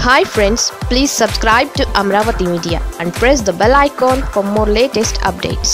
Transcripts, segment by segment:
hi friends please subscribe to Amaravati media and press the bell icon for more latest updates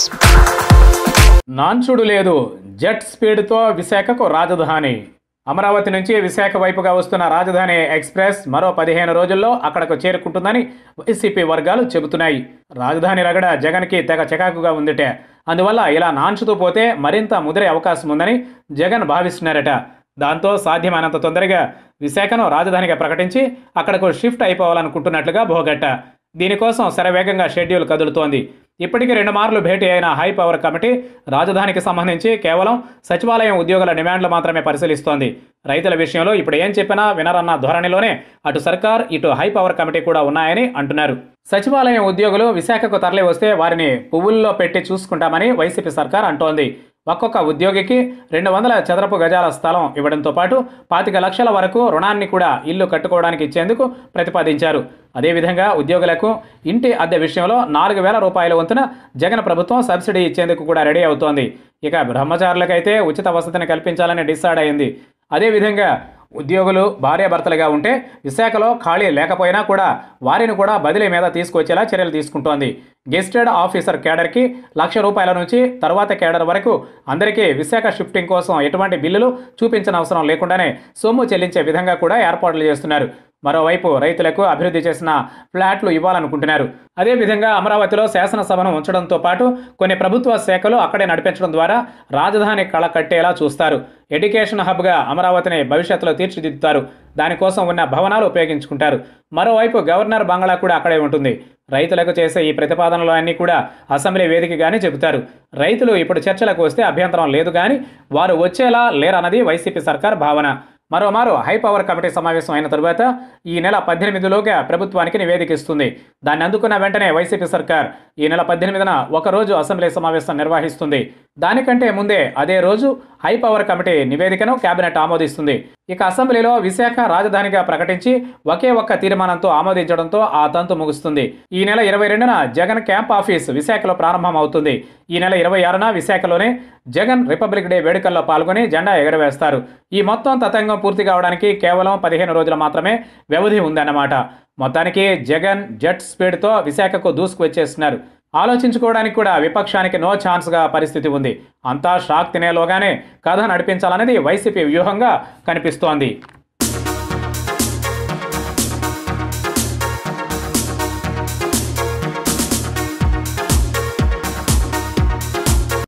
నాన్చుడు లేదు jet స్పీడ్తో విశాఖకు రాజధాని అమరావతి నుంచి విశాఖ వైపుగా వస్తున్న రాజధాని ఎక్స్ప్రెస్ మరో పదిహేను రోజుల్లో అక్కడకు చేరుకుంటుందని వైసీపీ వర్గాలు చెబుతున్నాయి రాజధాని రగడ జగన్కి తెగ చికాకుగా ఉందిటే అందువల్ల ఇలా నాన్చుతూ పోతే మరింత ముదిరే అవకాశం ఉందని జగన్ భావిస్తున్నారట దాంతో సాధ్యమైనంత తొందరగా విశాఖను రాజధానిగా ప్రకటించి అక్కడకు షిఫ్ట్ అయిపోవాలనుకుంటున్నట్లుగా భోగట్ట దీనికోసం శరవేగంగా షెడ్యూల్ కదులుతోంది ఇప్పటికీ రెండు మార్లు భేటీ అయిన హై పవర్ కమిటీ రాజధానికి సంబంధించి కేవలం సచివాలయం ఉద్యోగుల డిమాండ్లు మాత్రమే పరిశీలిస్తోంది రైతుల విషయంలో ఇప్పుడు ఏం చెప్పినా వినరన్న ధోరణిలోనే అటు సర్కార్ ఇటు హై పవర్ కమిటీ కూడా ఉన్నాయని అంటున్నారు సచివాలయం ఉద్యోగులు విశాఖకు తరలి వస్తే వారిని పువ్వుల్లో పెట్టి చూసుకుంటామని వైసీపీ సర్కార్ అంటోంది ఒక్కొక్క ఉద్యోగికి రెండు వందల చదరపు గజాల స్థలం ఇవ్వడంతో పాటు పాతిక లక్షల వరకు రుణాన్ని కూడా ఇల్లు కట్టుకోవడానికి ఇచ్చేందుకు ప్రతిపాదించారు అదేవిధంగా ఉద్యోగులకు ఇంటి అద్దె విషయంలో నాలుగు వేల రూపాయల వంతున జగన్ ప్రభుత్వం సబ్సిడీ ఇచ్చేందుకు కూడా రెడీ అవుతోంది ఇక బ్రహ్మచారులకైతే ఉచిత వసతిని కల్పించాలని డిసైడ్ అయింది అదేవిధంగా ఉద్యోగులు భార్యాభర్తలుగా ఉంటే విశాఖలో ఖాళీ లేకపోయినా కూడా వారిని కూడా బదిలీ మీద తీసుకొచ్చేలా చర్యలు తీసుకుంటోంది గెస్టెడ్ ఆఫీసర్ కేడర్కి లక్ష రూపాయల నుంచి తర్వాత కేడర్ వరకు అందరికీ విశాఖ షిఫ్టింగ్ కోసం ఎటువంటి బిల్లులు చూపించిన అవసరం లేకుండానే సొమ్ము చెల్లించే విధంగా కూడా ఏర్పాట్లు చేస్తున్నారు మరోవైపు రైతులకు అభివృద్ధి చేసిన ఫ్లాట్లు ఇవ్వాలనుకుంటున్నారు అదేవిధంగా అమరావతిలో శాసనసభను ఉంచడంతో పాటు కొన్ని ప్రభుత్వ శాఖలు అక్కడే నడిపించడం ద్వారా రాజధాని కళ కట్టేలా చూస్తారు ఎడ్యుకేషన్ హబ్గా అమరావతిని భవిష్యత్తులో తీర్చిదిద్దుతారు దానికోసం ఉన్న భవనాలు ఉపయోగించుకుంటారు మరోవైపు గవర్నర్ బంగ్లా కూడా అక్కడే ఉంటుంది రైతులకు చేసే ఈ ప్రతిపాదనలు అన్నీ కూడా అసెంబ్లీ వేదికగానే చెబుతారు రైతులు ఇప్పుడు చర్చలకు వస్తే అభ్యంతరం లేదు కానీ వారు వచ్చేలా లేరన్నది వైసీపీ సర్కార్ భావన మరోమారు హై పవర్ కమిటీ సమావేశం అయిన తరువాత ఈ నెల పద్దెనిమిదిలోగా ప్రభుత్వానికి నివేదిక ఇస్తుంది దాన్ని అందుకున్న వెంటనే వైసీపీ సర్కార్ ఈ నెల పద్దెనిమిదిన ఒకరోజు అసెంబ్లీ సమావేశం నిర్వహిస్తుంది దానికంటే ముందే అదే రోజు హై పవర్ కమిటీ నివేదికను కేబినెట్ ఆమోదిస్తుంది ఇక అసెంబ్లీలో విశాఖ రాజధానిగా ప్రకటించి ఒకే ఒక్క తీర్మానంతో ఆమోదించడంతో ఆ తంతు ముగుస్తుంది ఈ నెల ఇరవై రెండున జగన్ క్యాంప్ ఆఫీస్ విశాఖలో ప్రారంభం అవుతుంది ఈ నెల ఇరవై ఆరున విశాఖలోనే జగన్ రిపబ్లిక్ డే వేడుకల్లో పాల్గొని జెండా ఎగరవేస్తారు ఈ మొత్తం తతంగం పూర్తి కావడానికి కేవలం పదిహేను రోజులు మాత్రమే వ్యవధి ఉందన్నమాట మొత్తానికి జగన్ జెట్ స్పీడ్తో విశాఖకు దూసుకు వచ్చేస్తున్నారు ఆలోచించుకోవడానికి కూడా విపక్షానికి నో ఛాన్స్గా పరిస్థితి ఉంది అంతా షాక్ తినేలోగానే కథ నడిపించాలనేది వైసీపీ వ్యూహంగా కనిపిస్తోంది